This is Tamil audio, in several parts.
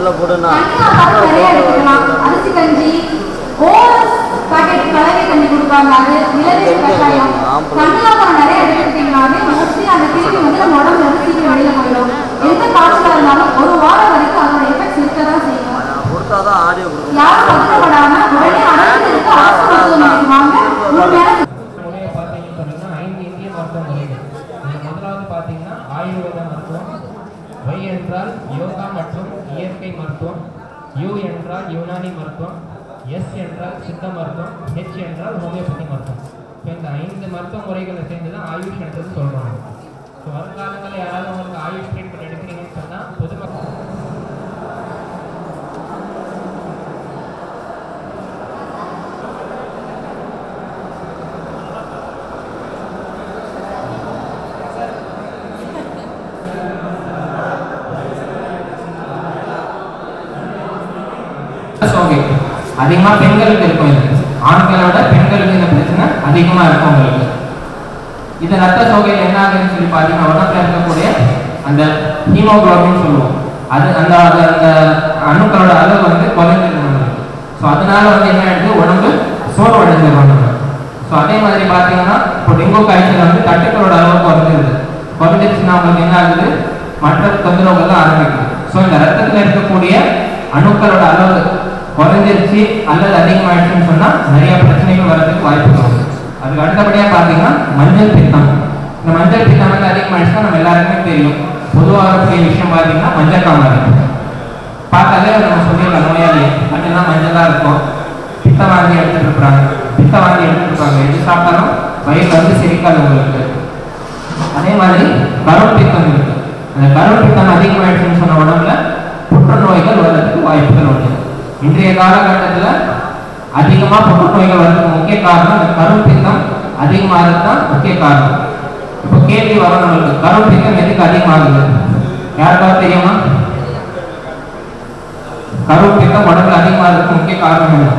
இதில் போடுனா தனியா சாப்பிட்டு நிறைய எடுத்துக்கலாம் அரிசி கஞ்சி ஓஎஸ் பாக்கெட் கலவை தண்ணி கொடுப்பாங்க அது நிலவேறு கஷாயம் தண்ணியாக்கம் நிறைய எடுத்துக்கிட்டீங்கன்னாவே மோஸ்ட்லி அந்த கிருமி வந்து நம்ம உடம்புல இருந்து சீக்கிரம் வெளியில போயிடும் எந்த காய்ச்சலா இருந்தாலும் ஒரு வாரம் வரைக்கும் அதோட எஃபெக்ட்ஸ் இருக்க தான் செய்யும் கொடுத்தா தான் ஆடியோ கொடுக்கணும் யாரும் பதட்டப்படாம உடனே அரசு இருக்க அரசு மருத்துவமனைக்கு வாங்க முழுமையான முறையை பார்த்தீங்கன்னு சொன்னீங்கன்னா ஐந்து இந்திய மருத்துவ முறைகள் இதில் முதலாவது பார்த்தீங்கன்னா ஆயுர்வேத மருத்துவம் ஒய் என்றால் யோகா மற்றும் இயற்கை மருத்துவம் யூ என்றால் யுனானி மருத்துவம் எஸ் என்றால் சித்த மருத்துவம் ஹெச் என்றால் ஹோமியோபதி மருத்துவம் ஸோ இந்த ஐந்து மருத்துவ முறைகளை சேர்ந்து தான் ஆயுஷ் என்றது சொல்கிறாங்க ஸோ வருங்காலங்களில் யாராவது உங்களுக்கு ஆயுஷ் ட்ரீட்மெண்ட் எடுக்கிறீங்கன்னு சொன்னால் பொதுமக்கள் சோகை அதிகமாக பெண்களுக்கு இருக்கும் இது ஆண்களை விட பெண்களுக்கு இந்த பிரச்சனை அதிகமாக இருக்கும் உங்களுக்கு இது ரத்த சோகையில் என்ன ஆகுதுன்னு சொல்லி பார்த்தீங்கன்னா உடம்புல இருக்கக்கூடிய அந்த ஹீமோகுளோபின் சொல்லுவோம் அது அந்த அது அந்த அணுக்களோட அளவு வந்து குறைஞ்சிருக்கும் நம்மளுக்கு ஸோ அதனால வந்து என்ன ஆயிடுது உடம்பு சோர்வடைஞ்சிடும் நம்ம ஸோ அதே மாதிரி பார்த்தீங்கன்னா இப்போ டெங்கு காய்ச்சல் வந்து தட்டுக்களோட அளவு குறைஞ்சிருது குறைஞ்சிருச்சுன்னா உங்களுக்கு என்ன ஆகுது மற்ற தொந்தரவுகள் தான் ஆரம்பிக்கும் ஸோ இந்த ரத்தத்தில் இருக்கக்கூடிய அணுக்களோட அளவு குறைஞ்சிருச்சு அல்லது அதிகமாயிடுச்சுன்னு சொன்னால் நிறைய பிரச்சனைகள் வர்றதுக்கு வாய்ப்புகள் உண்டு அதுக்கு அடுத்தபடியாக பார்த்தீங்கன்னா மஞ்சள் பித்தம் இந்த மஞ்சள் பித்தம் வந்து அதிகமாயிடுச்சுன்னா நம்ம எல்லாருக்குமே தெரியும் பொதுவாக இருக்கக்கூடிய விஷயம் பார்த்தீங்கன்னா மஞ்சள் காமாரி பார்த்தாலே நம்ம சொல்லிடலாம் நோயாளி மஞ்சள்னா மஞ்சளாக இருக்கும் பித்த வாந்தி எடுத்துட்டு இருப்பாங்க பித்த வாந்தி எடுத்துட்டு இருப்பாங்க எது சாப்பிட்டாலும் வயிறு வந்து சிரிக்காது உங்களுக்கு அதே மாதிரி கருள் பித்தம் இருக்கு அந்த கருள் பித்தம் அதிகமாயிடுச்சுன்னு சொன்ன உடம்புல புற்றுநோய்கள் வர்றதுக்கு வாய்ப்புகள் உண்டு இன்றைய காலகட்டத்தில் அதிகமாக புற்றுநோய்கள் வர்றதுக்கு முக்கிய காரணம் இந்த கருள் பித்தம் அதிகமாகிறது தான் முக்கிய காரணம் இப்போ கேள்வி வரும் நம்மளுக்கு கருள் பித்தம் எதுக்கு அதிகமாகுது யாருக்காவது தெரியுமா கருள் பித்தம் உடம்புல அதிகமாகிறதுக்கு முக்கிய காரணம் என்ன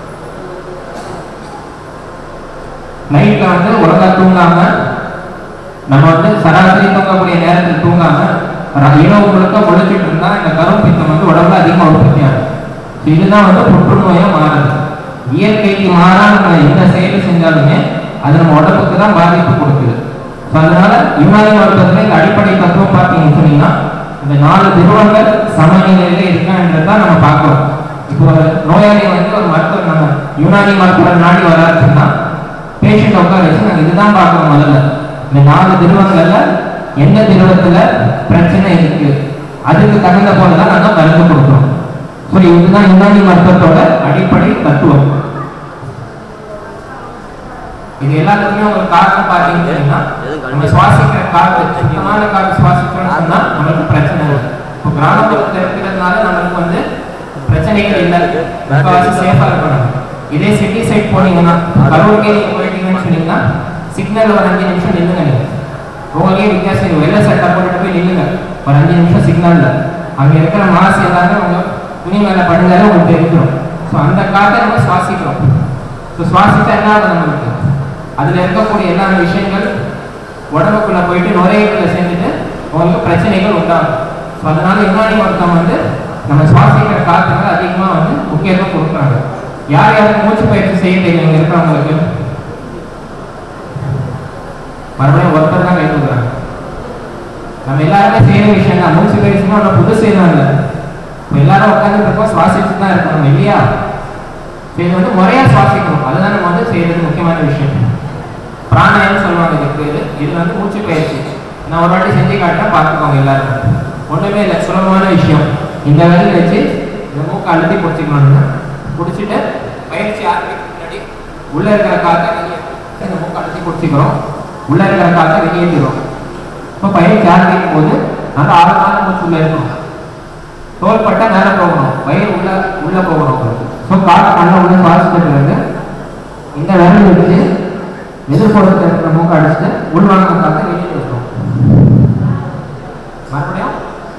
நைட்ல வந்து ஒழுங்கா தூங்காம நம்ம வந்து சராசரி தூங்கக்கூடிய நேரத்தில் தூங்காம ர- இரவு முழுக்க முழிச்சிட்டு இருந்தா இந்த கரும் பித்தம் வந்து உடம்புல அதிகமாக உற்பத்தி ஆகும் So இதுதான் வந்து புற்றுநோயா மாறுது இயற்கைக்கு மாறான நம்ம எந்த செயல் செஞ்சாலுமே அது நம்ம உடம்புக்கு தான் பாதிப்பு கொடுக்குது ஸோ அதனால யுனானி மருத்துவத்தில் இந்த அடிப்படை தத்துவம் பார்த்தீங்கன்னு சொன்னீங்கன்னா இந்த நாலு துருவங்கள் சமநிலையில இருக்கான்றதான் நம்ம பார்க்கிறோம் இப்போ ஒரு நோயாளி வந்து ஒரு மருத்துவர் நம்ம யுனானி மருத்துவர் நாடி வராருன்னா பேஷண்ட் உட்கார வச்சு நாங்கள் இதுதான் பார்க்கணும் முதல்ல இந்த நாலு திருவங்கள்ல எந்த திருவத்துல பிரச்சனை இருக்கு அதுக்கு தகுந்த போல தான் நாங்கள் மருந்து கொடுக்குறோம் ஸோ இதுதான் யுனானி மருத்துவத்தோட அடிப்படை தத்துவம் இது எல்லாத்துக்குமே ஒரு காரணம் பார்த்தீங்கன்னா நம்ம சுவாசிக்கிற காற்று சுத்தமான காற்று சுவாசிக்கிறோம்னு சொன்னா நம்மளுக்கு பிரச்சனை இல்லை இப்போ கிராமப்புறத்தில் இருக்கிறதுனால நம்மளுக்கு வந்து பிரச்சனைகள் இல்லை முக்கால்வாசி சேஃபாக இருக்கணும் இதே சிட்டி சைட் போனீங்கன்னா கரூருக்கே நீங்கள் போயிட்டீங்கன்னு சொன்னீங்கன்னா சிக்னல் ஒரு அஞ்சு நிமிஷம் நில்லுங்க நீங்க உங்களுக்கே வித்தியாசம் இருக்கும். வெள்ளை சட்டை போட்டுட்டு போய் நில்லுங்க ஒரு அஞ்சு நிமிஷம் சிக்னல்ல அங்க இருக்கிற மாசு எல்லாமே உங்க துணி மேல படுந்தாலே உங்களுக்கு தெரிஞ்சிடும் ஸோ அந்த காற்றை நம்ம சுவாசிக்கிறோம் ஸோ சுவாசிச்சா என்ன ஆகுது நம்மளுக்கு அதுல இருக்கக்கூடிய எல்லா விஷயங்கள் உடம்புக்குள்ள போயிட்டு நுரையீரலில் சேர்ந்துட்டு உங்களுக்கு பிரச்சனைகள் உண்டாகும் ஸோ அதனால யுனானி மருத்துவம் வந்து நம்ம சுவாசிக்கிற காற்றுகள் அதிகமாக வந்து முக்கியத்துவம் கொடுக்குறாங்க யார் யாருக்கு மூச்சு பயிற்சி செய்ய தெரியும் இங்க இருக்கிறவங்களுக்கு மறுபடியும் ஒருத்தர் தான் கை கொடுக்குறாங்க நம்ம எல்லாருமே செய்யற விஷயம் தான் மூச்சு பயிற்சினா ஒன்றும் புதுசு எதுவும் இல்லை இப்போ எல்லாரும் உட்காந்துட்டு இருக்கோம் சுவாசிச்சு தான் இருக்கணும் இல்லையா So இது வந்து முறையா சுவாசிக்கணும் அதுதான் நம்ம வந்து செய்யறது முக்கியமான விஷயம் பிராணாயம் சொல்லுவாங்க இதுக்கு இது இது வந்து மூச்சு பயிற்சி நான் ஒரு வாட்டி செஞ்சு காட்டுறேன் பார்த்துக்கோங்க எல்லாரும் ஒண்ணுமே இல்லை சுலபமான விஷயம் இந்த விரல் வச்சு இந்த மூக்கை அழுத்தி பிடிச்சிக்கணும்னு பிடிச்சிட்டு பயிற்சி ஆரம்பிக்க முன்னாடி உள்ள இருக்கிற காற்றை வெளியே இந்த மூக்கை அழுத்தி பிடிச்சிக்கிறோம் உள்ள இருக்கிற காற்றை வெளியேற்றிடும் இப்போ பயிற்சி ஆரம்பிக்கும் போது நல்லா ஆழமான மூச்சு உள்ள இருக்கணும் தோள்பட்டை மேலே போகணும் வயிறு உள்ள உள்ள போகணும் ஸோ காற்று நல்லா உள்ள சுவாசித்த பிறகு இந்த விரல் வச்சு எதிர்ப்புறத்தில் இருக்கிற மூக்கை அடிச்சுட்டு உள்வாங்க காற்றை வெளியே விட்டுரும் மறுபடியும்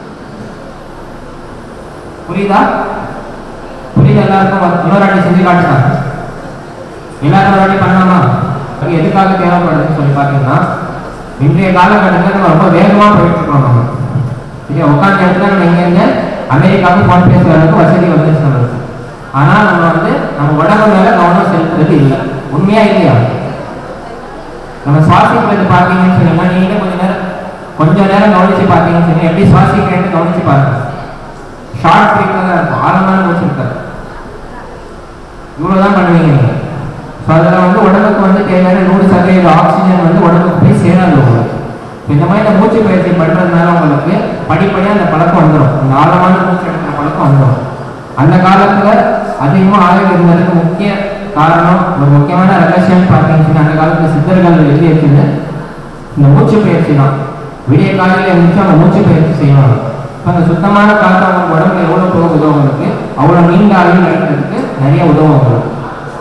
புரியுதா புரியுது எல்லாருக்கும் வந்து இன்னொரு வாட்டி செஞ்சு காட்டுறாங்க எல்லாரும் ஒரு வாட்டி பண்ணலாமா அது எதுக்காக தேவைப்படுதுன்னு சொல்லி பார்த்தீங்கன்னா இன்றைய காலகட்டத்தில் நம்ம ரொம்ப வேகமாக போயிட்டு இருக்கோம் நம்ம சரியா உட்காந்த இடத்துல நம்ம எங்கெங்க அமெரிக்காவுக்கு ஃபோன் பேசுற அளவுக்கு வசதி வந்துருச்சு நம்மளுக்கு ஆனா நம்ம வந்து நம்ம உடம்பு மேல கவனம் செலுத்துறது இல்லை உண்மையா இல்லையா நம்ம சுவாசிக்கிறது பார்த்தீங்கன்னு சொன்னீங்கன்னா நீங்களே கொஞ்ச நேரம் கொஞ்ச நேரம் கவனிச்சு பார்த்தீங்கன்னு சொன்னீங்க எப்படி சுவாசிக்கிறேன்னு கவனிச்சு பாருங்க ஷார்ட் பிரேக்கில் தான் இருக்கும் ஆழமான மூச்சு இருக்காது இவ்வளவுதான் பண்ணுவீங்க நீங்க ஸோ அதில் வந்து உடம்புக்கு வந்து தேவையான நூறு சதவீத ஆக்சிஜன் வந்து உடம்புக்கு போய் சேராது உங்களுக்கு இப்ப இந்த மாதிரி இந்த மூச்சு பயிற்சி பண்றதுனால உங்களுக்கு படிப்படியாக அந்த பழக்கம் வந்துடும் இந்த ஆழமான மூச்சு எடுக்கிற பழக்கம் வந்துடும் அந்த காலத்துல அதிகமாக ஆய்வு இருந்ததுக்கு முக்கிய காரணம் ஒரு முக்கியமான ரகசியம் பார்த்தீங்கன்னா அந்த காலத்துல சித்தர்கள் எழுதி வச்சது இந்த மூச்சு பயிற்சி தான் விடிய காலையில் இருந்துச்சு அவங்க மூச்சு பயிற்சி செய்வாங்க இப்போ அந்த சுத்தமான காற்று அவங்க உடம்புல எவ்வளோ போகுதோ உங்களுக்கு அவ்வளோ நீண்ட ஆயுள் நடக்கிறதுக்கு நிறைய உதவும் உங்களுக்கு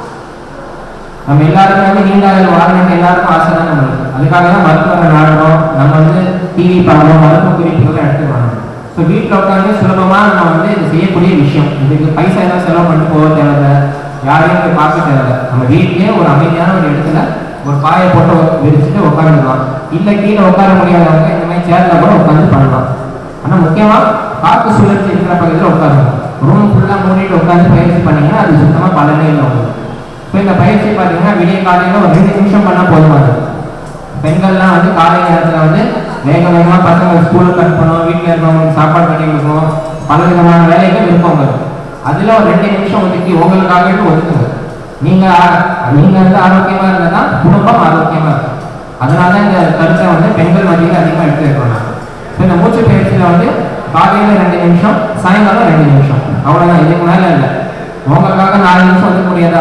நம்ம எல்லாருமே வந்து நீண்ட ஆயுள் வாழணும்னு எல்லாருக்கும் ஆசை தான் நம்மளுக்கு அதுக்காக தான் மருத்துவரை நாடணும் நம்ம வந்து டிவி பார்க்கணும் மருத்துவ குறிப்புகளை எடுத்து வரணும் ஸோ வீட்டில் உட்காந்து சுலபமாக நம்ம வந்து இது செய்யக்கூடிய விஷயம் இதுக்கு பைசா எல்லாம் செலவு பண்ணிட்டு போக தேவையில்ல யாரையும் போய் பார்க்க தேவையில்ல நம்ம வீட்லயே ஒரு அமைதியான ஒரு இடத்துல ஒரு பாயை போட்டு உக்~ விரிச்சுட்டு உட்காந்துக்கலாம் இல்லை கீழே உட்கார முடியாதவங்க இந்த மாதிரி சேர்ல கூட உட்காந்து பண்ணலாம் ஆனால் முக்கியமாக காற்று சுழற்சி இருக்கிற பகுதியில் உட்காருங்க ரூம் ஃபுல்லாக மூடிட்டு உட்காந்து பயிற்சி பண்ணீங்கன்னா அது சுத்தமாக பலனே இல்லை உங்களுக்கு இப்போ இந்த பயிற்சி பார்த்தீங்கன்னா விடிய காலையில் ஒரு ரெண்டு நிமிஷம் பண்ணால் போதுமானது பெண்கள்லாம் வந்து காலை நேரத்தில் வந்து வேக வேகமாக பசங்க ஸ்கூலுக்கு அனுப்பணும் வீட்டில் இருக்கவங்களுக்கு சாப்பாடு பண்ணி கொடுக்கணும் பல விதமான வேலைகள் இருக்கும் உங்களுக்கு அதில் ஒரு ரெண்டு நிமிஷம் ஒதுக்கி உங்களுக்காக ஒதுக்குங்க நீங்கள் ஆ- நீங்கள் வந்து ஆரோக்கியமாக இருந்தால் தான் குடும்பம் ஆரோக்கியமாக இருக்கும் அதனால தான் இந்த கருத்தை வந்து பெண்கள் மத்தியில் அதிகமாக எடுத்து வைக்கிறோம் நாங்க. இப்போ இந்த மூச்சு பயிற்சியில் வந்து காலையில் ரெண்டு நிமிஷம் சாயங்காலம் ரெண்டு நிமிஷம் அவ்வளோதான் இதுக்கு மேலே இல்லை உங்களுக்காக நாலு நிமிஷம் ஒதுக்க முடியாதா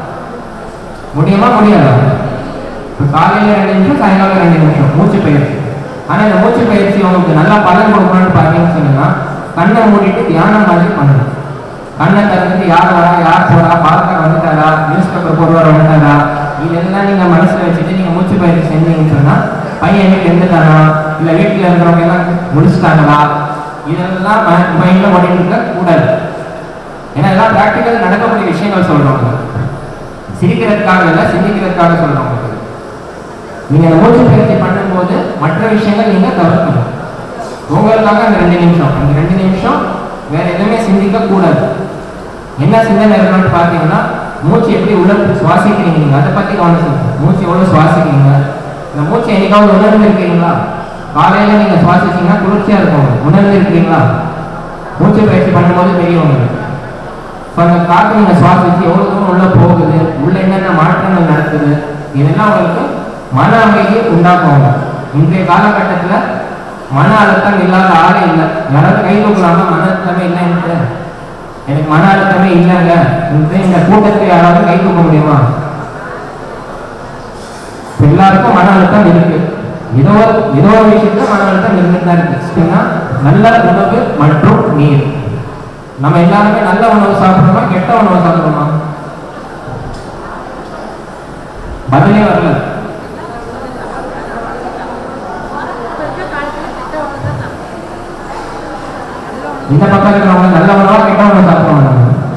முடியுமா முடியாதா இப்போ காலையில் ரெண்டு நிமிஷம் சாயங்காலம் ரெண்டு நிமிஷம் மூச்சு பயிற்சி ஆனால் இந்த மூச்சு பயிற்சி உங்களுக்கு நல்லா பலன் கொடுக்கணும்னு பார்த்தீங்கன்னு சொன்னீங்கன்னா கண்ணை மூடிட்டு தியானம் மாதிரி பண்ணணும் கண்ணை திறந்துட்டு யார் வரா யார் போறா பார்க்க வந்துட்டாரா நியூஸ் பேப்பர் போடுவார் வந்துட்டாரா இதெல்லாம் நீங்கள் மனசில் வச்சுட்டு நீங்கள் மூச்சு பயிற்சி செஞ்சீங்கன்னு சொன்னால் பையன் வீட்டில் இருந்துட்டானா இல்லை வீட்டில் இருக்கிறவங்க எல்லாம் முடிச்சுட்டாங்களா இதெல்லாம் மைண்டில் ஓடிட்டு இருக்க கூடாது ஏன்னா எல்லாம் ப்ராக்டிக்கல் நடக்கக்கூடிய விஷயங்கள் சொல்கிறோம் சிரிக்கிறதுக்காக இல்லை சிந்திக்கிறதுக்காக சொல்கிறோம் உங்களுக்கு நீங்க அந்த மூச்சு பயிற்சி பண்ணும்போது மற்ற விஷயங்கள் நீங்க தவிர்க்கணும் உங்களுக்காக அந்த ரெண்டு நிமிஷம் அந்த ரெண்டு நிமிஷம் வேற எதுவுமே சிந்திக்க கூடாது என்ன சிந்தனை இருக்கணும்னு பார்த்தீங்கன்னா மூச்சு எப்படி உள்ள சுவாசிக்கிறீங்க நீங்க அதை பத்தி கவனம் செலுத்துங்க மூச்சு எவ்வளவு சுவாசிக்கிறீங்க இந்த மூச்சு என்னைக்காவது உணர்ந்து இருக்கீங்களா காலையில நீங்க சுவாசிச்சீங்கன்னா குளிர்ச்சியா இருக்கும் உணர்ந்து இருக்கிறீங்களா மூச்சு பயிற்சி பண்ணும்போது தெரியும் உங்களுக்கு இப்போ அந்த காற்று நீங்கள் சுவாசிச்சு எவ்வளோ தூரம் உள்ள போகுது உள்ள என்னென்ன மாற்றங்கள் நடக்குது இதெல்லாம் உங்களுக்கு மன அமைதியை உண்டாக்குவாங்க இன்றைய காலகட்டத்தில் மன அழுத்தம் இல்லாத ஆளே இல்லை யாராவது கை தூக்கலாமா மன அழுத்தமே இல்லைன்ட்டு எனக்கு மன அழுத்தமே இல்லைங்க இந்த இந்த கூட்டத்தில் யாராவது கை தூக்க முடியுமா எல்லாருக்கும் மன அழுத்தம் இருக்கு ஏதோ ஒரு ஏதோ ஒரு விஷயத்துல மன அழுத்தம் இருந்துட்டு தான் இருக்கு ஏன்னா நல்ல உணவு மற்றும் நீர் நம்ம எல்லாருமே நல்ல உணவு சாப்பிடுறோமா கெட்ட உணவு சாப்பிடுறோமா பதிலே வரல இந்த பக்கம் இருக்கிறவங்க நல்ல உணவா கெட்ட உணவு சாப்பிடுவாங்க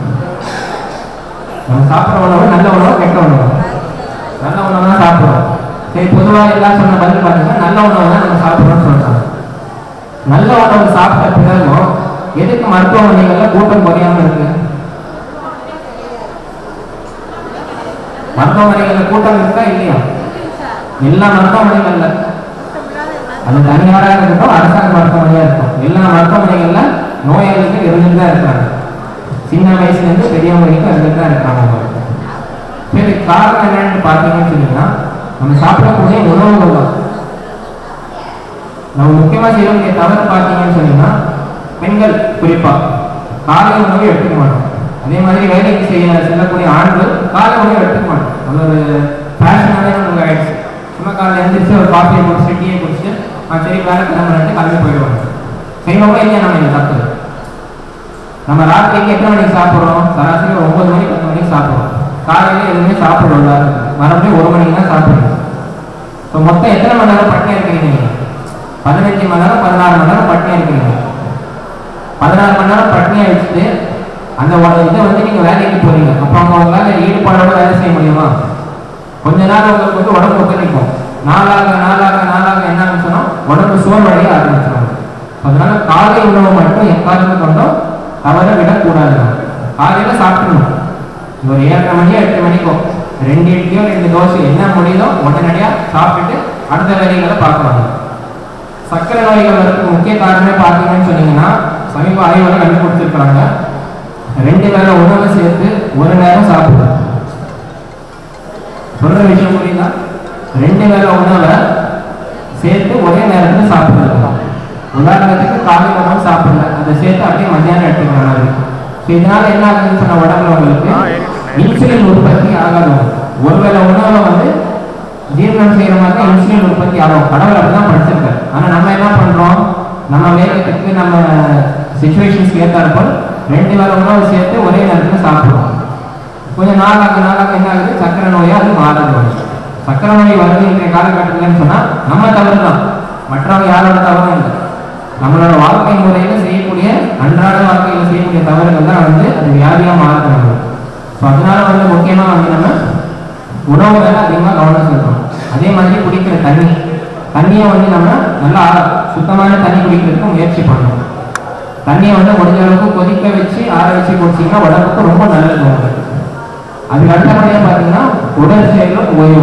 நம்ம சாப்பிட்ற உணவு நல்ல உணவா கெட்ட உணவா நல்ல உணவு தான் சாப்பிடுறோம் சரி பொதுவாக எல்லாம் சொன்ன பதில் பார்த்தீங்கன்னா நல்ல உணவு தான் நம்ம சாப்பிடுறோம்னு சொல்றாங்க நல்ல உணவு சாப்பிட்ட பிறகும் எதுக்கு மருத்துவமனைகள்ல கூட்டம் குறையாம இருக்கு மருத்துவமனைகள்ல கூட்டம் இருக்கா இல்லையா எல்லா மருத்துவமனைகள்ல அது தனியாரா இருக்கட்டும் அரசாங்க மருத்துவமனையா இருக்கும் எல்லா மருத்துவமனைகள்ல நோயாளிகள் இருந்துட்டு தான் இருக்காங்க சின்ன வயசுல இருந்து பெரியவங்க வரைக்கும் இருந்துட்டு தான் இருக்காங்க அவங்களுக்கு சரி காரணம் என்னன்னு பார்த்தீங்கன்னு சொன்னீங்கன்னா நம்ம சாப்பிடக்கூடிய உணவுகள் தான் நம்ம முக்கியமா செய்ய வேண்டிய தவறு பார்த்தீங்கன்னு சொன்னீங்கன்னா பெண்கள் குறிப்பா காலை உணவு எடுத்துக்க மாட்டோம் அதே மாதிரி வேலைக்கு செய்ய செல்லக்கூடிய ஆண்கள் காலை உணவு எடுத்துக்க மாட்டோம் அது ஒரு ஃபேஷனாகவே நமக்கு ஆயிடுச்சு சும்மா காலையில் எழுந்திரிச்சு ஒரு காஃபியை குடிச்சிட்டு டீயை குடிச்சிட்டு ஆ சரி வேலை கிளம்புறேன்ட்டு கிளம்பி போயிடுவாங்க செய்வோமா இல்லையா நம்ம இந்த தப்பு நம்ம ராத்திரிக்கு எத்தனை மணிக்கு சாப்பிட்றோம் சராசரி ஒரு ஒன்பது மணி பத்து மணிக்கு சாப்பிட்றோம் காலையில எதுவுமே சாப்பிடுறோம் எல்லாரும் மறுபடியும் ஒரு மணிக்கு தான் சாப்பிடுறோம் இப்போ மொத்தம் எத்தனை மணி நேரம் பட்டினியா இருக்கிறீங்க நீங்க பதினஞ்சு மணி நேரம் பதினாறு மணி நேரம் பட்டினியா இருக்கிறீங்க பதினாறு மணி நேரம் பட்டினியா வச்சுட்டு அந்த ஒரு இதை வந்து நீங்க வேலைக்கு போறீங்க அப்போ அவங்க உங்களால ஈடுபாடோட வேலை செய்ய முடியுமா கொஞ்ச நாள் உங்களுக்கு வந்து உடம்பு ஒத்துழைக்கும் நாளாக நாளாக நாளாக என்ன ஆரம்பிச்சோம் உடம்பு சோர்வடைய ஆரம்பிச்சிடும் அதனால காலை உணவு மட்டும் எக்காரணத்தை கொண்டும் தவற விடக்கூடாது நம்ம. காலையில சாப்பிடணும் ஒரு ஏழரை மணியோ எட்டு மணிக்கோ ரெண்டு இட்லியோ ரெண்டு தோசை என்ன முடியுதோ உடனடியா சாப்பிட்டுட்டு அடுத்த வேலைகளை பார்க்கணும் சர்க்கரை நோய்கள் வரதுக்கு முக்கிய காரணமே பார்த்தீங்கன்னு சொன்னீங்கன்னா சமீப ஆய்வுகளை கண்டுபிடிச்சிருக்காங்க ரெண்டு வேளை உணவை சேர்த்து ஒரு நேரம் சாப்பிடுறது சொல்ற விஷயம் புரியுதா ரெண்டு வேளை உணவை சேர்த்து ஒரே நேரத்தில் சாப்பிடுறது உதாரணத்துக்கு காலை உணவு சாப்பிடல அதை சேர்த்து அப்படியே மத்தியானம் எடுத்துக்கிற மாதிரி ஸோ இதனால என்ன ஆகுதுன்னு சொன்ன உடம்புல உங்களுக்கு இன்சுலின் உற்பத்தி ஆகாது ஒருவேளை உணவை வந்து ஜீரணம் செய்யற மாதிரி தான் இன்சுலின் உற்பத்தி ஆகும் கடவுள் அப்படிதான் படிச்சிருக்காரு ஆனா நம்ம என்ன பண்றோம் நம்ம வேகத்துக்கு நம்ம சுச்சுவேஷன்ஸ்க்கு ஏற்றாற்போல் ரெண்டு வேளை உணவு சேர்த்து ஒரே நேரத்தில் சாப்பிடுவோம் கொஞ்சம் நாளாக நாளாக என்ன ஆகுது சக்கரை நோயா அது மாறுது சக்கரை நோய் வருது இன்றைய காலகட்டத்தில்னு சொன்னா நம்ம தவறு தான் மற்றவங்க யாரோட தவறும் இல்லை நம்மளோட வாழ்க்கை முறையில செய்யக்கூடிய அன்றாட வாழ்க்கையில செய்யக்கூடிய தவறுகள் தான் வந்து அது வியாதியா மாறுது நம்மளுக்கு ஸோ அதனால வந்து முக்கியமா வந்து நம்ம உணவு மேல அதிகமா கவனம் செலுத்தணும் அதே மாதிரி குடிக்கிற தண்ணி தண்ணியை வந்து நம்ம நல்லா சுத்தமான தண்ணி குடிக்கிறதுக்கு முயற்சி பண்ணணும் தண்ணியை வந்து முடிஞ்ச அளவுக்கு கொதிக்க வச்சு ஆற வச்சு குடிச்சீங்கன்னா உடம்புக்கு ரொம்ப நல்லது உங்களுக்கு அதுக்கு அடுத்தபடியாக பார்த்தீங்கன்னா உடல் செயலும் ஓய்வு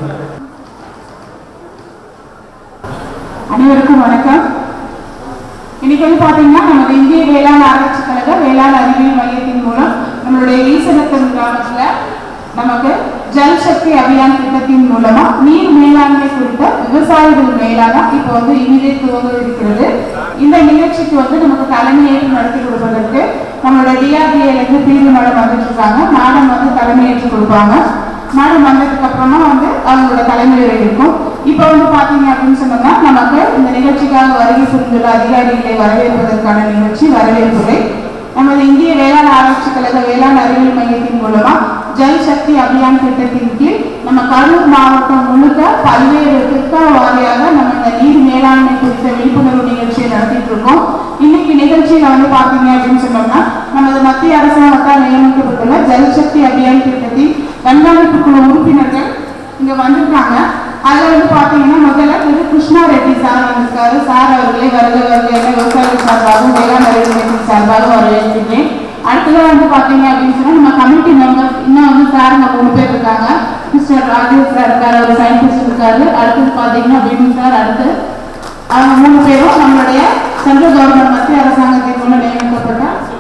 அனைவருக்கும் வணக்கம் இன்னைக்கு வந்து பாத்தீங்கன்னா நமது இந்திய வேளாண் ஆராய்ச்சி கழக வேளாண் அறிவியல் மையத்தின் மூலம் நம்மளுடைய ஈசனத்தன் கிராமத்துல நமக்கு ஜல் சக்தி அபியான் திட்டத்தின் மூலமா நீர் மேலாண்மை குறித்த விவசாயிகள் மேலாக இப்போ வந்து இனிதே துவங்க இருக்கிறது இந்த நிகழ்ச்சிக்கு வந்து நமக்கு தலைமையேற்று நடத்தி கொடுப்பதற்கு நம்மளோட டிஆர்டிஏல இருந்து பிரிவு மேடம் வந்துட்டு இருக்காங்க மேடம் வந்து தலைமையேற்று கொடுப்பாங்க மேடம் வந்ததுக்கு அப்புறமா வந்து அவங்களோட தலைமையுரை இருக்கும் இப்போ வந்து பாத்தீங்க அப்படின்னு சொன்னோம்னா நமக்கு இந்த நிகழ்ச்சிக்காக வருகை புரிந்துள்ள அதிகாரிகளை வரவேற்பதற்கான நிகழ்ச்சி வரவேற்புரை நமது இந்திய வேளாண் ஆராய்ச்சி கழக வேளாண் அறிவியல் மையத்தின் மூலமா ஜல் சக்தி அபியான் திட்டத்தின் கீழ் நம்ம கரூர் மாவட்டம் முழுக்க பல்வேறு திட்ட வாரியாக நம்ம இந்த நீர் மேலாண்மை குறித்த விழிப்புணர்வு நிகழ்ச்சியை நடத்திட்டு இருக்கோம் இன்னைக்கு நிகழ்ச்சியில வந்து பாத்தீங்க அப்படின்னு சொன்னோம்னா நமது மத்திய அரசாங்கத்தால் நியமிக்கப்பட்டுள்ள ஜல் சக்தி அபியான் திட்டத்தின் கண்காணிப்பு குழு உறுப்பினர்கள் இங்க வந்திருக்காங்க அதுல வந்து பாத்தீங்கன்னா முதல்ல திரு கிருஷ்ணா ரெட்டி சார் வந்திருக்காரு சார் அவர்களை வருக வருக என விவசாயிகள் சார்பாகவும் வேளாண் அறிவியல் சார்பாகவும் வரவேற்கிறேன் அடுத்தது வந்து பாத்தீங்க அப்படின்னு சொன்னா நம்ம கமிட்டி மெம்பர்ஸ் இன்னும் வந்து சாருங்க மூணு பேர் இருக்காங்க மிஸ்டர் ராஜேஷ் சார் இருக்காரு ஒரு சயின்டிஸ்ட் இருக்காரு அடுத்தது பாத்தீங்கன்னா பிபி சார் அடுத்து அவங்க மூணு பேரும் நம்மளுடைய சென்ட்ரல் கவர்மெண்ட் மத்திய அரசாங்கத்தின் மூலம் நியமிக்கப்பட்ட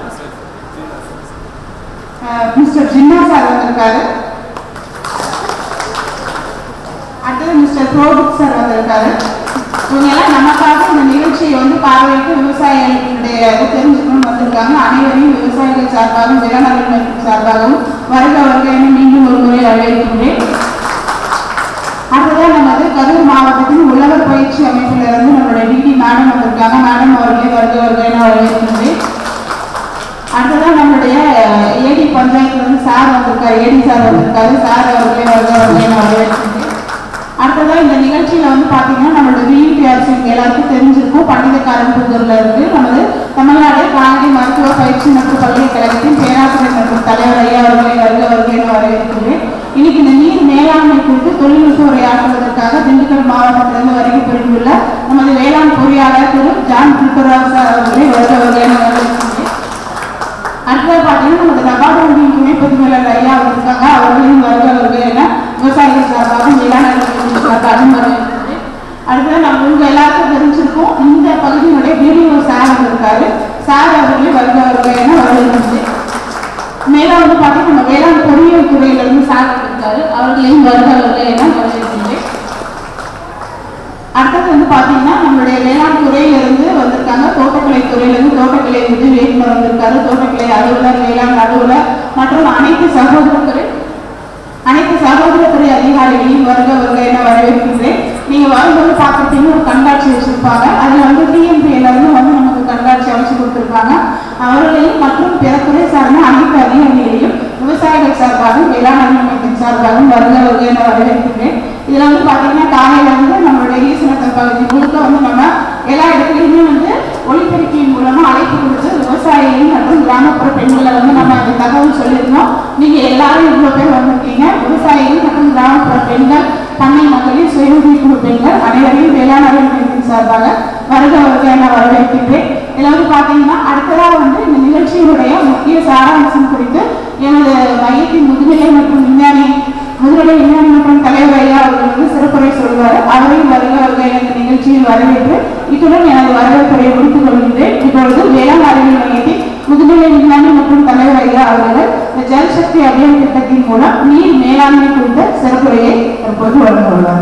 மிஸ்டர் ஜின்னா சார் வந்திருக்காரு அடுத்தது மிஸ்டர் ப்ரோபிக் சார் வந்திருக்காரு இவங்க எல்லாம் நமக்காக இந்த நிகழ்ச்சியை வந்து பார்வையிட்டு விவசாயிகளுடைய இதை தெரிஞ்சுக்கணும்னு வந்திருக்காங்க அனைவரையும் விவசாயிகள் சார்பாகவும் வேளாண் மையம் சார்பாகவும் வருக வருக என மீண்டும் ஒரு முறை வரவேற்கின்றேன் அடுத்ததான் நமது கரூர் மாவட்டத்தின் உழவர் பயிற்சி அமைப்பிலிருந்து நம்மளுடைய டிடி மேடம் வந்திருக்காங்க மேடம் அவர்களை வருக வருக என வரவேற்கின்றேன் அடுத்ததான் நம்மளுடைய ஏடி பஞ்சாயத்துல இருந்து சார் வந்திருக்காரு ஏடி சார் வந்திருக்காரு சார் அவர்களே வருக வருக என வரவேற்கின்றேன் அடுத்ததா இந்த நிகழ்ச்சியில வந்து பாத்தீங்கன்னா நம்மளோட விஇடிஆர்சி எல்லாருக்கும் தெரிஞ்சிருக்கும் பண்டிதக்காரன் புதூர்ல இருந்து நமது தமிழ்நாடு கால்நடை மருத்துவ பயிற்சி மற்றும் பல்கலைக்கழகத்தின் பேராசிரியர் மற்றும் தலைவர் ஐயா அவர்களை வருக வருக என வரவேற்கிறேன் இன்னைக்கு இந்த நீர் மேலாண்மை குறித்து தொழில்நுட்ப உரையாற்றுவதற்காக திண்டுக்கல் மாவட்டத்திலிருந்து வருகை புரிந்துள்ள நமது வேளாண் பொறியாளர் திரு ஜான் திருப்பராவ் சார் அவர்களை வருக வருக என வரவேற்கிறேன் அடுத்தது பார்த்தீங்கன்னா நமது நபார்டு வங்கியின் துணை பொதுமேலர் ஐயா இருக்காங்க அவர்களையும் வருக வருக என விவசாயிகள் சார்பாகவும் வேளாண் அறிவியல் சார்பாகவும் வரவேற்கிறது அடுத்தது நம்ம உங்க எல்லாருக்கும் தெரிஞ்சிருக்கோம் இந்த பகுதியினுடைய வீடியோ சார் இருக்காரு சார் அவர்களே வருக வருக என வரவேற்கிறது மேல வந்து பார்த்தீங்கன்னா நம்ம வேளாண் பொறியியல் துறையிலிருந்து சார் இருக்காரு அவர்களையும் வருக வருக என வரவேற்கிறேன் அடுத்தது வந்து பாத்தீங்கன்னா நம்மளுடைய வேளாண் துறையில இருந்து வந்திருக்காங்க தோட்டக்கலை துறையில இருந்து தோட்டக்கலை உதவி இயக்குனர் வந்திருக்காரு தோட்டக்கலை அலுவலர் வேளாண் அலுவலர் மற்றும் அனைத்து சகோதரத்துறை அனைத்து சகோதரத்துறை அதிகாரிகளையும் வருக வருக என வரவேற்கின்றேன் நீங்க வரும்போது பார்த்துட்டீங்க ஒரு கண்காட்சி வச்சிருப்பாங்க அதுல வந்து டிஎம்பிஎல இருந்து வந்து நமக்கு கண்காட்சி அமைச்சு கொடுத்திருக்காங்க அவர்களையும் மற்றும் பிற துறை சார்ந்த அனைத்து அதிகாரிகளையும் விவசாயிகள் சார்பாகவும் வேளாண் அமைப்பின் சார்பாகவும் வருக வருக என வரவேற்கின்றேன் இதுல வந்து பாத்தீங்கன்னா காலையில வந்து நம்மளுடைய ஈசனத்தன் பகுதி முழுக்க வந்து நம்ம எல்லா இடத்துலயுமே வந்து ஒளிபெருக்கியின் மூலமா அழைப்பு கொடுத்து விவசாயிகள் மற்றும் கிராமப்புற பெண்களை வந்து நம்ம அந்த தகவல் சொல்லியிருந்தோம் நீங்க எல்லாரும் இவ்வளவு பேர் வந்திருக்கீங்க விவசாயிகள் மற்றும் கிராமப்புற பெண்கள் பண்ணை மக்களின் சுய உதவி குழு பெண்கள் அனைவரையும் வேளாண் அறிவியல் சார்பாக வருக வருக என வரவேற்கின்றேன் இதுல வந்து பாத்தீங்கன்னா அடுத்ததா வந்து இந்த நிகழ்ச்சியினுடைய முக்கிய சாராம்சம் குறித்து எனது மையத்தின் முதுநிலை மற்றும் விஞ்ஞானி முதுநிலை விஞ்ஞானி மற்றும் தலைவர் ஐயா அவர்கள் வந்து சிறப்புரை சொல்வார் அவரையும் வருக வருக என இந்த நிகழ்ச்சியில் வரவேற்று இத்துடன் எனது வரவேற்புரையை முடித்துக் கொள்கின்றேன் இப்பொழுது வேளாண் அறிவியல் மையத்தின் முதுநிலை விஞ்ஞானி மற்றும் தலைவர் ஐயா அவர்கள் இந்த ஜல் சக்தி அபியான் திட்டத்தின் மூலம் நீர் மேலாண்மை குறித்த சிறப்புரையை தற்போது வழங்க உள்ளார்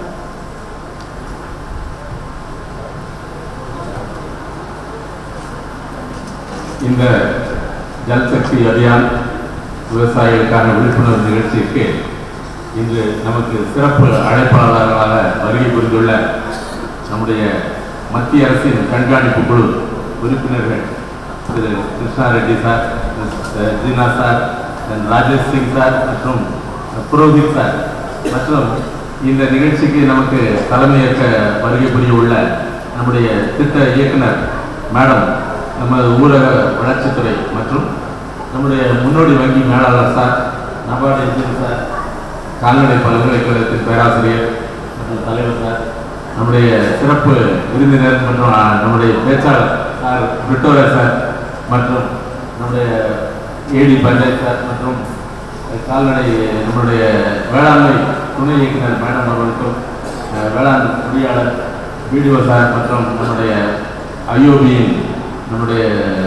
இந்த ஜல் சக்தி அபியான் விவசாயிகளுக்கான விழிப்புணர்வு நிகழ்ச்சிக்கு இன்று நமக்கு சிறப்பு அழைப்பாளர்களாக வருகை புரிந்துள்ள நம்முடைய மத்திய அரசின் கண்காணிப்பு குழு உறுப்பினர்கள் Thiru Krishna Reddy sir miss Jeena sir then Rajesh Singh sir மற்றும் புரோஹித் சார் மற்றும் இந்த நிகழ்ச்சிக்கு நமக்கு தலைமையேற்க வருகை புரிய உள்ள நம்முடைய திட்ட இயக்குனர் மேடம் நமது ஊரக வளர்ச்சித்துறை மற்றும் நம்முடைய முன்னோடி வங்கி மேலாளர் சார் நபார்டு என்ஜின் சார் கால்நடை பல்கலைக்கழகத்தின் பேராசிரியர் மற்றும் தலைவர் சார் நம்முடைய சிறப்பு விருந்தினர் மற்றும் ஆ, நம்முடைய பேச்சாளர் சார் விட்டோரா சார் மற்றும் நம்முடைய ஏடி பஞ்சாயத் சார் மற்றும் கால்நடை நம்முடைய வேளாண்மை துணை இயக்குனர் மேடம் அவர்களுக்கும் அஹ், வேளாண் பொறியாளர் பிடிஓ சார் மற்றும் நம்முடைய ஐஓபியின் நம்முடைய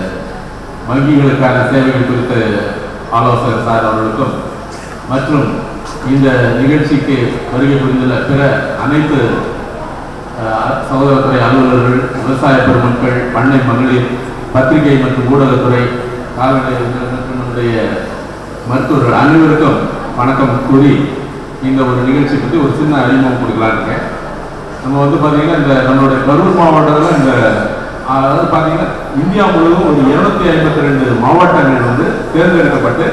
வங்கிகளுக்கான சேவைகள் குறித்த ஆலோசகர் சார் அவர்களுக்கும் மற்றும் இந்த நிகழ்ச்சிக்கு வருகை புரிந்துள்ள பிற அனைத்து அஹ், சகோதரத்துறை அலுவலர்கள் விவசாய பெருமக்கள் பண்ணை மகளிர் பத்திரிகை மற்றும் ஊடகத்துறை கால்நடை மற்றும் நம்முடைய மருத்துவர்கள் அனைவருக்கும் வணக்கம் கூறி இந்த ஒரு நிகழ்ச்சி பற்றி ஒரு சின்ன அறிமுகம் கொடுக்கலான்னு இருக்கேன் நம்ம வந்து பார்த்தீங்கன்னா இந்த நம்மளுடைய கரூர் மாவட்டத்தில் இந்த அதாவது பார்த்தீங்கன்னா இந்தியா முழுவதும் ஒரு இருநூத்தி ஐம்பத்தி ரெண்டு மாவட்டங்கள் வந்து தேர்ந்தெடுக்கப்பட்டு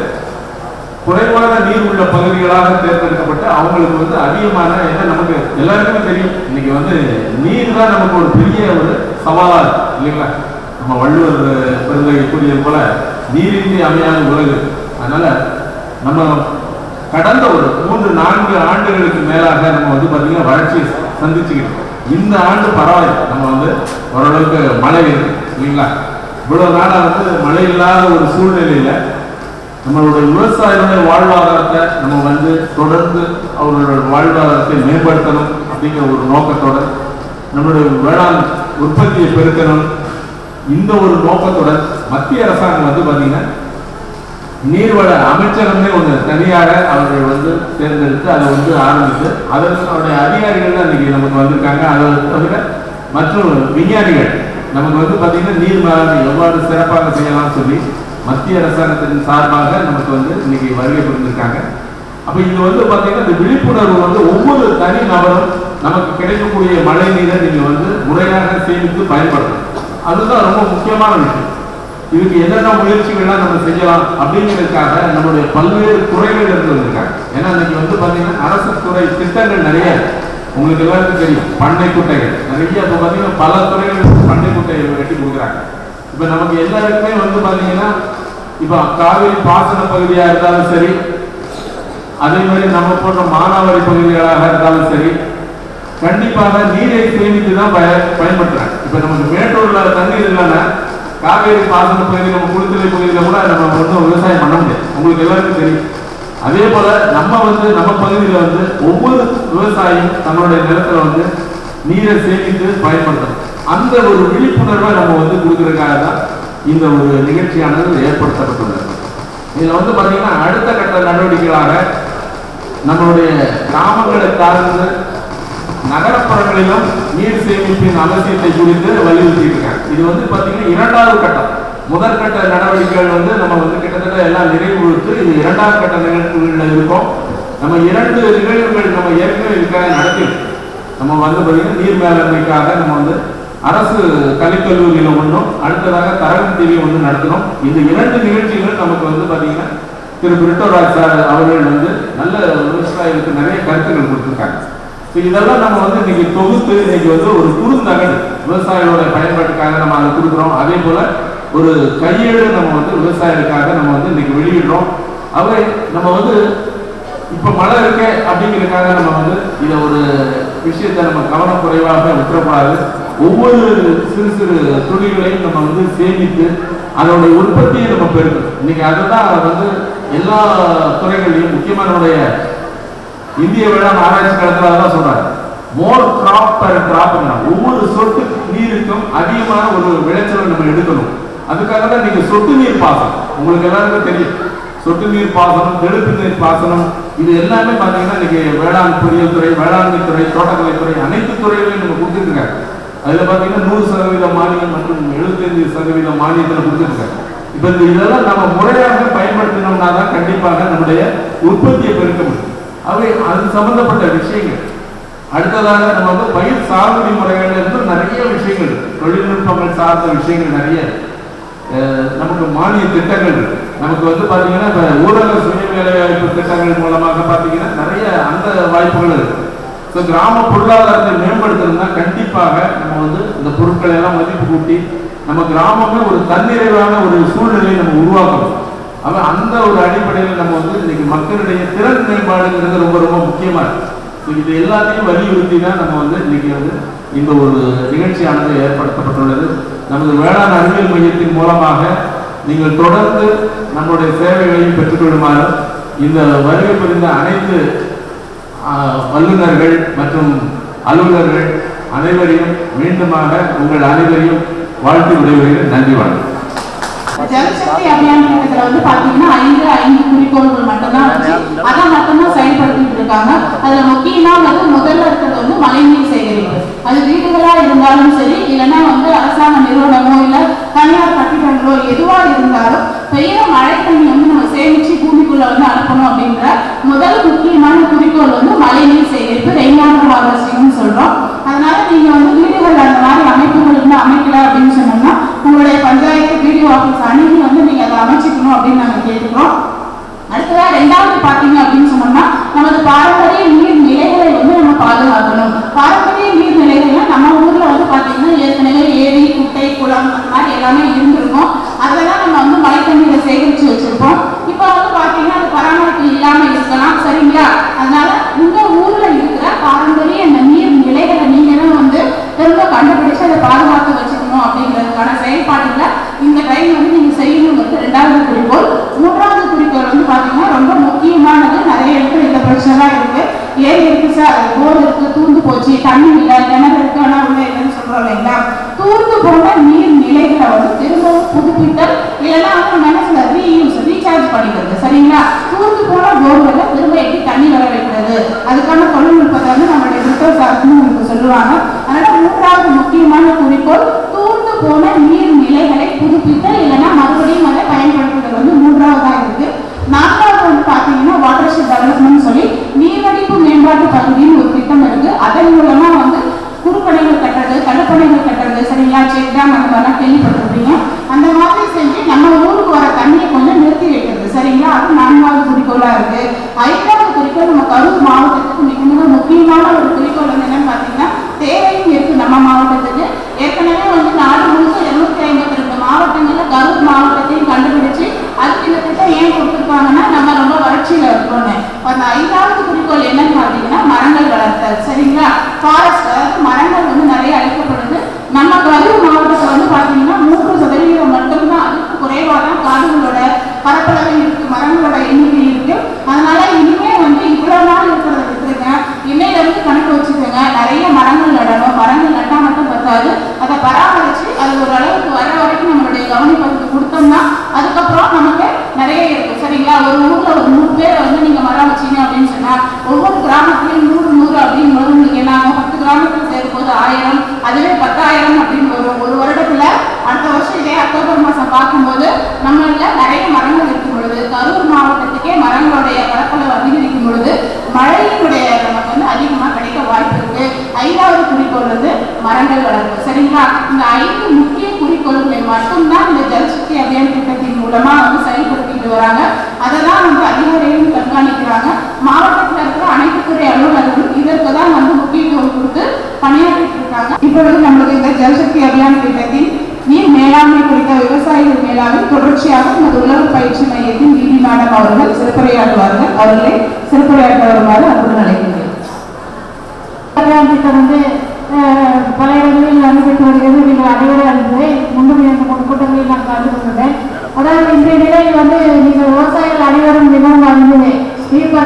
குறைவான நீர் உள்ள பகுதிகளாக தேர்ந்தெடுக்கப்பட்டு அவங்களுக்கு வந்து அதிகமான ஏன்னா நமக்கு எல்லாருக்குமே தெரியும் இன்னைக்கு வந்து நீர் தான் நமக்கு ஒரு பெரிய ஒரு சவாலா இருக்கு இல்லைங்களா நம்ம வள்ளுவர் பெருந்தகை கூறியது போல நீரின்றி அமையாத உலகு அதனால நம்ம கடந்த ஒரு மூன்று நான்கு ஆண்டுகளுக்கு மேலாக நம்ம வந்து பாத்தீங்கன்னா வறட்சியை சந்திச்சுக்கிட்டு இருக்கோம். இந்த ஆண்டு பரவாயில்லை நம்ம வந்து ஓரளவுக்கு மழை இருக்கு இல்லைங்களா இவ்வளவு நாளா வந்து மழை இல்லாத ஒரு சூழ்நிலையில நம்மளுடைய விவசாயிகளுடைய வாழ்வாதாரத்தை நம்ம வந்து தொடர்ந்து அவர்களோட வாழ்வாதாரத்தை மேம்படுத்தணும் அப்படிங்கிற ஒரு நோக்கத்தோட நம்மளுடைய வேளாண் உற்பத்தியை பெருக்கணும் இந்த ஒரு நோக்கத்துடன் மத்திய அரசாங்கம் வந்து பாத்தீங்கன்னா நீர்வள அமைச்சகமே ஒன்று தனியாக அவர்கள் வந்து தேர்ந்தெடுத்து அதை வந்து ஆரம்பித்து அதற்கு அவருடைய அதிகாரிகள் தான் இன்னைக்கு நமக்கு வந்திருக்காங்க அதை தவிர மற்றும் விஞ்ஞானிகள் நமக்கு வந்து பார்த்தீங்கன்னா நீர் மேலாண்மை எவ்வாறு சிறப்பாக செய்யலாம் சொல்லி மத்திய அரசாங்கத்தின் சார்பாக நமக்கு வந்து இன்னைக்கு வருகை புரிந்திருக்காங்க அப்ப இது வந்து பாத்தீங்கன்னா இந்த விழிப்புணர்வு வந்து ஒவ்வொரு தனி நபரும் நமக்கு கிடைக்கக்கூடிய மழை நீரை நீங்க வந்து முறையாக சேமித்து பயன்படுத்தணும் அதுதான் ரொம்ப முக்கியமான விஷயம் இதுக்கு என்னென்ன முயற்சிகள்லாம் நம்ம செய்யலாம் அப்படிங்கிறதுக்காக நம்மளுடைய பல்வேறு துறைகள் இருந்து வந்திருக்காங்க ஏன்னா இன்னைக்கு வந்து பாத்தீங்கன்னா அரசு துறை திட்டங்கள் நிறைய இருக்கு. உங்களுக்கு எல்லாருக்கும் தெரியும் பண்ணை குட்டைகள் நிறைய இப்போ பாத்தீங்கன்னா பல துறைகள் பண்ணை குட்டைகள் வெட்டி கொடுக்குறாங்க இப்போ நமக்கு எல்லாருக்குமே வந்து பாத்தீங்கன்னா இப்போ காவிரி பாசன பகுதியா இருந்தாலும் சரி அதே மாதிரி நம்ம போன்ற மானாவாரி பகுதிகளாக இருந்தாலும் சரி கண்டிப்பாக நீரை சேமித்து தான் பய பயன்படுத்துறாங்க இப்ப நமக்கு மேட்டூர்ல தண்ணீர் இல்லைன்னா காவேரி பாசன பகுதி நம்ம குளித்தலை பகுதியில கூட நம்ம வந்து விவசாயம் பண்ண முடியாது உங்களுக்கு எல்லாருக்கும் தெரியும் அதே போல நம்ம வந்து நம்ம பகுதியில வந்து ஒவ்வொரு விவசாயியும் தன்னுடைய நிலத்துல வந்து நீரை சேமித்து பயன்படுத்தணும் அந்த ஒரு விழிப்புணர்வை நம்ம வந்து கொடுக்கறதுக்காக தான் இந்த ஒரு நிகழ்ச்சியானது ஏற்படுத்தப்பட்டுள்ளது இதுல வந்து பாத்தீங்கன்னா அடுத்த கட்ட நடவடிக்கைகளாக நம்மளுடைய கிராமங்களை சார்ந்து நகரப்புறங்களிலும் நீர் சேமிப்பின் அவசியத்தை குறித்து வலியுறுத்தி இருக்காங்க இது வந்து பாத்தீங்கன்னா இரண்டாவது கட்டம் முதல் கட்ட நடவடிக்கைகள் வந்து நம்ம வந்து கிட்டத்தட்ட எல்லாம் நிறைவு கொடுத்து இது இரண்டாவது கட்ட நிகழ்வுகள்ல இருக்கோம் நம்ம இரண்டு நிகழ்வுகள் நம்ம ஏற்கனவே இதுக்காக நடத்திருக்கோம் நம்ம வந்து பாத்தீங்கன்னா நீர் மேலாண்மைக்காக நம்ம வந்து அரசு கலைக்கல்லூரியில ஒன்றும் அடுத்ததாக தரகம் டிவி ஒன்று நடத்தினோம் இந்த இரண்டு நிகழ்ச்சிகளும் நமக்கு வந்து பாத்தீங்கன்னா திரு பிரிட்டோராஜ் சார் அவர்கள் வந்து நல்ல விவசாயிகளுக்கு நிறைய கருத்துக்கள் கொடுத்திருக்காங்க So இதெல்லாம் நம்ம வந்து இன்னைக்கு தொகுத்து இன்னைக்கு வந்து ஒரு குறுந்தகடு விவசாயிகளோட பயன்பாட்டுக்காக நம்ம அதை கொடுக்குறோம் அதே போல ஒரு கையேடு நம்ம வந்து விவசாயிகளுக்காக நம்ம வந்து இன்னைக்கு வெளியிடுறோம் அவை நம்ம வந்து இப்ப மழை இருக்கு அப்படிங்கிறதுக்காக நம்ம வந்து இதை ஒரு விஷயத்தை நம்ம கவனக்குறைவாக விட்டுறக்கூடாது ஒவ்வொரு சிறு சிறு துளிகளையும் நம்ம வந்து சேமித்து அதனுடைய உற்பத்தியை நம்ம பெருக்கணும் இன்னைக்கு அதுதான் வந்து எல்லா துறைகளையும் முக்கியமா நம்முடைய இந்திய வேளாண் ஆராய்ச்சி கழகத்தில் அதான் சொல்றாங்க மோர் கிராப் பர் கிராப் ஒவ்வொரு சொட்டு நீருக்கும் அதிகமான ஒரு விளைச்சலை நம்ம எடுக்கணும் அதுக்காக தான் நீங்க சொட்டு நீர் பாசனம் உங்களுக்கு எல்லாருக்கும் தெரியும் சொட்டு நீர் பாசனம் தெளிப்பு நீர் பாசனம் இது எல்லாமே பாத்தீங்கன்னா இன்னைக்கு வேளாண் பொறியியல் துறை வேளாண்மை துறை தோட்டக்கலை துறை அனைத்து துறைகளையும் நம்ம கொடுத்துருக்காங்க அதுல பாத்தீங்கன்னா நூறு சதவீத மானியம் மற்றும் எழுபத்தைந்து சதவீத மானியத்தில் கொடுத்துருக்காங்க இப்ப இந்த இதெல்லாம் நம்ம முறையாக பயன்படுத்தினோம்னா தான் கண்டிப்பாக நம்முடைய உற்பத்தியை பெருக்க முடியும் அவை அது சம்பந்தப்பட்ட விஷயங்கள் அடுத்ததாக நம்ம வந்து பயிர் சாகுபடி முறைகள்ல இருந்து நிறைய விஷயங்கள் இருக்கு. தொழில்நுட்பங்கள் சார்ந்த விஷயங்கள் நிறைய இருக்கு. அஹ் நமக்கு மானிய திட்டங்கள் இருக்கு நமக்கு வந்து பாத்தீங்கன்னா இப்ப ஊரக சுய வேலைவாய்ப்பு திட்டங்கள் மூலமாக பாத்தீங்கன்னா நிறைய அந்த வாய்ப்புகள் இருக்கு ஸோ கிராம பொருளாதாரத்தை மேம்படுத்தணும்னா கண்டிப்பாக நம்ம வந்து இந்த பொருட்களை எல்லாம் மதிப்பு கூட்டி நம்ம கிராமமே ஒரு தன்னிறைவான ஒரு சூழ்நிலையை நம்ம உருவாக்கணும் அவ அந்த ஒரு அடிப்படையில் நம்ம வந்து இன்னைக்கு மக்களுடைய திறன் மேம்பாடுங்கிறது ரொம்ப ரொம்ப முக்கியமா இருக்கு ஸோ இது எல்லாத்தையும் வலியுறுத்தி தான் நம்ம வந்து இன்னைக்கு வந்து இந்த ஒரு நிகழ்ச்சியானது ஏற்படுத்தப்பட்டுள்ளது நமது வேளாண் அறிவியல் மையத்தின் மூலமாக நீங்கள் தொடர்ந்து நம்முடைய சேவைகளையும் பெற்றுக்கொள்ளுமாறு இந்த வருகை புரிந்த அனைத்து ஆஹ், வல்லுநர்கள் மற்றும் அலுவலர்கள் அனைவரையும் மீண்டுமாக உங்கள் அனைவரையும் வாழ்த்து விடைபெறுகிறேன் நன்றி வணக்கம் ஜலசக்தி அபியான் திட்டத்துல வந்து பாத்தீங்கன்னா ஐந்து ஐந்து குறிக்கோள்கள் மட்டும்தான் வச்சு அதை மட்டும்தான் செயல்படுத்திட்டு இருக்காங்க அதுல முக்கியமா வந்து முதல்ல இருக்கிறது வந்து மழைநீர் சேகரிப்பு அது வீடுகளா இருந்தாலும் சரி இல்லைன்னா வந்து அரசாங்க நிறுவனமோ இல்ல தனியார் கட்டிடங்களோ எதுவா இருந்தாலும் பெய்யுற மழை தண்ணி வந்து நம்ம சேமிச்சு பூமிக்குள்ள வந்து அனுப்பணும் அப்படின்ற முதல் முக்கியமான குறிக்கோள் வந்து மழைநீர் சேகரிப்பு ரெயின் வாட்டர் ஹார்வெஸ்டிங்னு சொல்றோம் அதனால நீங்க வந்து வீடுகள் அந்த மாதிரி அமைப்புகள் வந்து அமைக்கல அப்படின்னு சொன்னோம்னா உங்களுடைய பஞ்சாயத்து பிடிஓ ஆஃபீஸ் அணுகி வந்து நீங்க அதை அமைச்சிக்கணும் அப்படின்னு நாங்க கேட்டுக்கிறோம் அடுத்ததா ரெண்டாவது பாத்தீங்க அப்படின்னு சொன்னோம்னா நமது பாரம்பரிய நீர் நிலைகளை வந்து நம்ம பாதுகாக்கணும் பாரம்பரிய நீர் நிலைகள்ல நம்ம ஊர்ல வந்து பாத்தீங்கன்னா ஏற்கனவே ஏரி குட்டை குளம் அந்த மாதிரி எல்லாமே இருந்திருக்கும் அதெல்லாம் நம்ம வந்து மழை தண்ணீரை சேகரிச்சு வச்சிருப்போம் இப்போ வந்து பாத்தீங்கன்னா அது பராமரிப்பு இல்லாம இருக்கலாம் சரிங்களா அதனால உங்க ஊர்ல இருக்கிற பாரம்பரிய இந்த நீர் நிலைகளை நீங்க தான் வந்து திரும்ப கண்டுபிடிச்சு அதை பாதுகாத்து வச்சுக்கணும் அப்படிங்கிறதுக்கான செயல்பாடுகளை இந்த டைம் வந்து நீங்க செய்யணுங்கிறது ரெண்டாவது குறிக்கோள் மூன்றாவது குறிக்கோள் வந்து பாத்தீங்கன்னா ரொம்ப முக்கியமானது நிறைய இடத்துல இந்த பிரச்சனை தான் இருக்கு ஏரி இருக்கு சார் போர் இருக்கு தூந்து போச்சு தண்ணி இல்லை கிணறு இருக்கு ஆனா உள்ள இல்லைன்னு சொல்றோம் இல்லைங்களா தூர்ந்து போன நீர் நிலைகளை வந்து திரும்பவும் புதுப்பித்தல் இல்லைன்னா வந்து நம்ம என்ன சொல்ல ரீயூஸ் ரீசார்ஜ் பண்ணிக்கிறது சரிங்களா தூர்ந்து போன போர்வெல்ல திரும்ப எப்படி தண்ணி வர வைக்கிறது அதுக்கான தொழில்நுட்பத்தை வந்து நம்மளுடைய ரிசர்வ் சார்ஜ் உங்களுக்கு சொல்லுவாங்க அதனால மூன்றாவது முக்கியமான குறிக்கோள் தூர்ந்து போன நீர் நிலைகளை புதுப்பித்தல் இல்லைன்னா மறுபடியும் அதை பயன்படுத்துறது வந்து மூன்றாவதா இருக்கு நான்காவது வந்து பாத்தீங்கன்னா வாட்டர்ஷெட் டெவலப்மெண்ட் சொல்லி நீர்வடிப்பு மேம்பாட்டு பகுதின்னு ஒரு திட்டம் இருக்கு அதன் மூலமா வந்து குறுப்பணைகள் கட்டுறது தடுப்பணைகள் கட்டுறது சரிங்களா செக் டேம் அந்த மாதிரிலாம் கேள்விப்பட்டிருப்பீங்க அந்த மாதிரி செஞ்சு நம்ம ஊருக்கு வர தண்ணியை கொஞ்சம் நிறுத்தி வைக்கிறது சரிங்களா அது நான்காவது குறிக்கோளா இருக்கு ஐந்தாவது குறிக்கோள் நம்ம கரூர் மாவட்டத்துக்கு மிக மிக முக்கியமான ஒரு குறிக்கோள் வந்து என்னன்னு பாத்தீங்கன்னா தேவையும் இருக்கு நம்ம மாவட்டத்துக்கு ஏற்கனவே வந்து நாடு முழுக்க இருநூத்தி ஐம்பத்தி ரெண்டு மாவட்டங்கள்ல கரூர் மாவட்டத்தையும் கண்டுபிடிச்சு அதுக்கு இந்த திட்டம் ஏன் கொடுத்துருக்காங்கன்னா நம்ம ரொம்ப வறட்சியில இருக்கோம்னு அந்த ஐந்தாவது குறிக்கோள் என்னன்னு பாத்தீங்கன்னா மரங்கள் வளர்த்தல் சரிங்களா ஃபாரஸ்ட் அதாவது மரங்கள் வந்து நிறைய அழிக்கப்படுது நம்ம கரூர் மாவட்டத்துல வந்து பாத்தீங்கன்னா மூன்று சதவீதம் மட்டும்தான் அதுக்கு குறைவா தான் காடுகளோட பரப்பளவு இருக்கு மரங்களோட எண்ணிக்கை இருக்கு அதனால இனிமே வந்து இவ்வளவு நாள் இருக்கிறத விட்டுருங்க இன்னையில இருந்து கணக்கு வச்சுக்கோங்க நிறைய மரங்கள் நடணும் மரங்கள் நட்டா மட்டும் பத்தாது அதை பராமரிச்சு அது ஒரு அளவுக்கு வர வரைக்கும் நம்மளுடைய கவனிப்பதுக்கு கொடுத்தோம்னா அதுக்கப்புறம் நமக்கு நிறைய இருக்கு சரிங்களா ஒரு ஊர்ல ஒரு நூறு பேரை வந்து நீங்க மரம் வச்சீங்க அப்படின்னு சொன்னா ஒவ்வொரு கிராமத்துலயும் நூறு நூறு அப்படின்னு வரும் நீங்க நாங்க பத்து கிராமத்துல சேரும் போது ஆயிரம் அதுவே பத்தாயிரம் அப்படின்னு வரும் ஒரு வருடத்துல அடுத்த வருஷம் இதே அக்டோபர் மாசம் பார்க்கும்போது நம்மள நிறைய மரங்கள் இருக்கும் பொழுது கரூர் மாவட்டத்துக்கே மரங்களுடைய பரப்பளவு அதிகரிக்கும் பொழுது மழையினுடைய நமக்கு வந்து அதிகமா கிடைக்க வாய்ப்பு இருக்கு ஐந்தாவது குறிக்கோள் வந்து மரங்கள் வளர்ப்பு சரிங்களா இந்த ஐந்து முக்கிய குறிக்கோள்களை மட்டும்தான் இந்த ஜல்சக்தி அபியான் திட்டத்தின் மூலமா வந்து செயல்படுத்திட்டு வராங்க அதை தான் வந்து அதிகாரிகளும் கண்காணிக்கிறாங்க மாவட்டத்தில் இருக்கிற அனைத்து துறை அலுவலர்களும் இதற்கு தான் வந்து முக்கியத்துவம் கொடுத்து பணியாற்றிட்டு இருக்காங்க இப்பொழுது நம்மளுக்கு இந்த ஜல்சக்தி அபியான் திட்டத்தின் நீர் மேலாண்மை குறித்த விவசாயிகள் மேலாண்மை தொடர்ச்சியாக நமது உலக பயிற்சி மையத்தின் டிடி மேடம் அவர்கள் சிறப்புரையாற்றுவார்கள் அவர்களை சிறப்புரையாற்ற வருமாறு அன்புடன் அழைக்கின்றேன் கல்யாண திட்டம் வந்து அஹ், பல இடங்களில் நடைபெற்று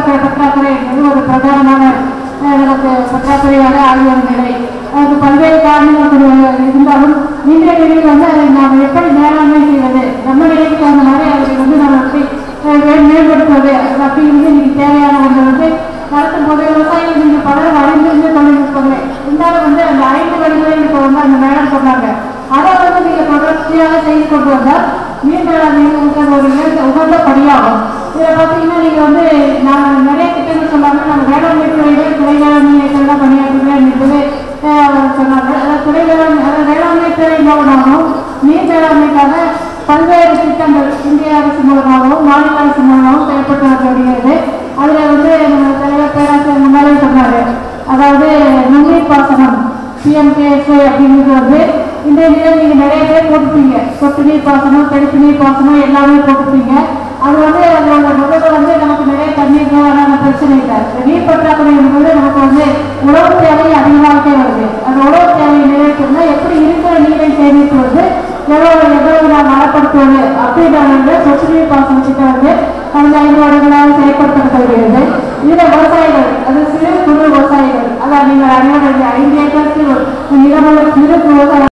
பற்ற- பற்றாக்குறை என்பது ஒரு பிரதானமான அஹ், நமக்கு பற்றாக்குறையாக ஆகி வரும் நிலை அதுக்கு பல்வேறு காரணங்கள் கொண்டு இருந்தாலும் இன்றைய நிலையில் வந்து அதை நாம் எப்படி மேலாண்மை செய்வது நம்ம நிலைக்கு தகுந்த மாதிரி அதை வந்து நம்ம எப்படி அஹ், மே- மேம்படுத்துவது அப்படிங்கிறது இன்னைக்கு தேவையான ஒன்று வந்து நடத்தும் போது விவசாயிகள் நீங்கள் பலரும் அறிந்திருந்து தொழில்நுட்பங்களே இருந்தாலும் வந்து அந்த ஐந்து வழிகளை இப்போ வந்து அந்த மேடம் சொன்னாங்க அதை வந்து நீங்கள் தொடர்ச்சியாக செய்து கொண்டு வந்தால் நீர் மேலாண்மை உங்களுக்கு ஒரு இயற்கை உகந்த படியாகும் இதில் பார்த்தீங்கன்னா நீங்கள் வந்து நான் நிறைய திட்டங்கள் சொன்னாங்க நம்ம வேளாண்மை துறையிலே துறை வேளாண்மை எல்லாம் பணியாற்றுகிறேன் என்பது அஹ், சொன்னாங்க அதாவது துறை வேளாண்மை அதாவது வேளாண்மை துறை மூலமாகவும் நீர் மேலாண்மைக்காக பல்வேறு திட்டங்கள் இந்திய அரசு மூலமாகவும் மாநில அரசு மூலமாகவும் செயல்பட்டு வருகிறது அதில் வந்து நம்ம தலைவர் பேராசிரியர் முன்னாலே சொன்னார் அதாவது நுண்ணீர் பாசனம் பிஎம்கேஎஸ் அப்படிங்கிறது வந்து இந்த இதில் நீங்கள் நிறைய பேர் போட்டுப்பீங்க சொட்டு நீர் பாசனம் தெளிப்பு நீர் பாசனம் எல்லாமே போட்டுப்பீங்க அது வந்து அதோட முதல்ல வந்து நமக்கு நிறைய தண்ணீர்னால பிரச்சனை இல்லை இந்த நீர் பற்றாக்குறை என்பது நமக்கு வந்து உணவு தேவை அதிகமாகவே வருது அந்த உணவு தேவையை நிறைவேற்றணும்னா எப்படி இருக்கிற நீரை சேமிப்பது எவ்வளவு எவ்வளவு நாம் நலப்படுத்துவது அப்படின்ற சொட்டு நீர் பாசன திட்டம் வந்து கடந்த ஐந்து வருடங்களாக செயல்படுத்தப்பட்டு வருகிறது இதில் விவசாயிகள் அது சிறு குறு விவசாயிகள் அதான் நீங்கள் அனைவரும் ஐந்து ஏக்கருக்கு நிலமுள்ள சிறு விவசாய